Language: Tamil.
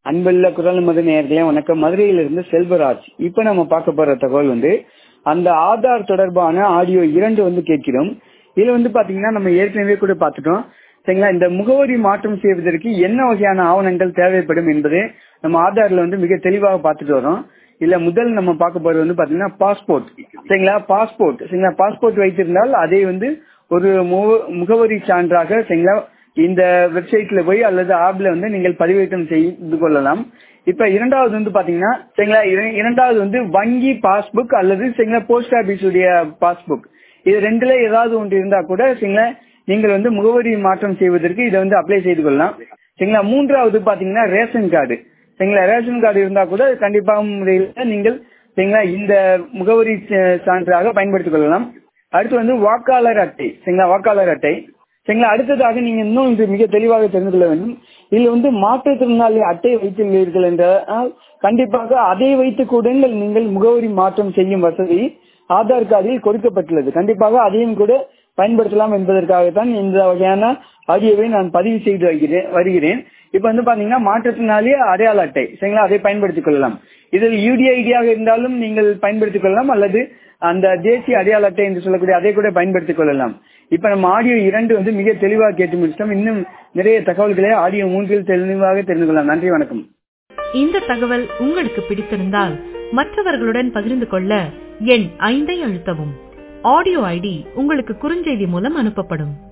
அன்புள்ள குரல் மது நேர்களே வணக்கம் மதுரையிலிருந்து செல்வராஜ் இப்ப நம்ம பார்க்க போற தகவல் வந்து அந்த ஆதார் தொடர்பான ஆடியோ இரண்டு வந்து கேட்கிறோம் இதுல வந்து பாத்தீங்கன்னா நம்ம ஏற்கனவே கூட பார்த்துட்டோம் சரிங்களா இந்த முகவரி மாற்றம் செய்வதற்கு என்ன வகையான ஆவணங்கள் தேவைப்படும் என்பதை நம்ம ஆதார்ல வந்து மிக தெளிவாக பார்த்துட்டு வரோம் இல்ல முதல் நம்ம பார்க்க போறது வந்து பாத்தீங்கன்னா பாஸ்போர்ட் சரிங்களா பாஸ்போர்ட் சரிங்களா பாஸ்போர்ட் வைத்திருந்தால் அதை வந்து ஒரு முகவரி சான்றாக சரிங்களா இந்த வெப்சைட்ல போய் அல்லது ஆப்ல வந்து நீங்கள் பதிவேற்றம் செய்து கொள்ளலாம் இப்ப இரண்டாவது வந்து பாத்தீங்கன்னா சரிங்களா இரண்டாவது வந்து வங்கி பாஸ்புக் அல்லது சரிங்களா போஸ்ட் ஆபீஸ் உடைய பாஸ்புக் இது ரெண்டுல ஏதாவது ஒன்று இருந்தா கூட சரிங்களா நீங்கள் வந்து முகவரி மாற்றம் செய்வதற்கு இதை வந்து அப்ளை செய்து கொள்ளலாம் சரிங்களா மூன்றாவது பாத்தீங்கன்னா ரேஷன் கார்டு சரிங்களா ரேஷன் கார்டு இருந்தா கூட கண்டிப்பாக முறையில் நீங்கள் சரிங்களா இந்த முகவரி சான்றாக பயன்படுத்திக் கொள்ளலாம் அடுத்து வந்து வாக்காளர் அட்டை சரிங்களா வாக்காளர் அட்டை சரிங்களா அடுத்ததாக நீங்க இன்னும் இது மிக தெளிவாக தெரிந்து கொள்ள வேண்டும் இதுல வந்து மாற்றுத்திறனாளி அட்டை வைத்துள்ளீர்கள் என்றால் கண்டிப்பாக அதை வைத்து கூட நீங்கள் முகவரி மாற்றம் செய்யும் வசதி ஆதார் கார்டில் கொடுக்கப்பட்டுள்ளது கண்டிப்பாக அதையும் கூட பயன்படுத்தலாம் என்பதற்காகத்தான் இந்த வகையான ஆடியோவை நான் பதிவு செய்து வருகிறேன் வருகிறேன் இப்ப வந்து பாத்தீங்கன்னா மாற்றுத்திறனாளி அடையாள அட்டை சரிங்களா அதை பயன்படுத்திக் கொள்ளலாம் இதில் யூடிஐடியாக இருந்தாலும் நீங்கள் பயன்படுத்திக் கொள்ளலாம் அல்லது அந்த தேசிய அடையாள அட்டை என்று சொல்லக்கூடிய அதை கூட பயன்படுத்திக் கொள்ளலாம் இப்ப நம்ம ஆடியோ இரண்டு வந்து மிக தெளிவாக கேட்டு முடிச்சிட்டோம் இன்னும் நிறைய தகவல்களை ஆடியோ மூன்றில் தெளிவாக தெரிந்து கொள்ளலாம் நன்றி வணக்கம் இந்த தகவல் உங்களுக்கு பிடித்திருந்தால் மற்றவர்களுடன் பகிர்ந்து கொள்ள எண் ஐந்தை அழுத்தவும் ஆடியோ ஐடி உங்களுக்கு குறுஞ்செய்தி மூலம் அனுப்பப்படும்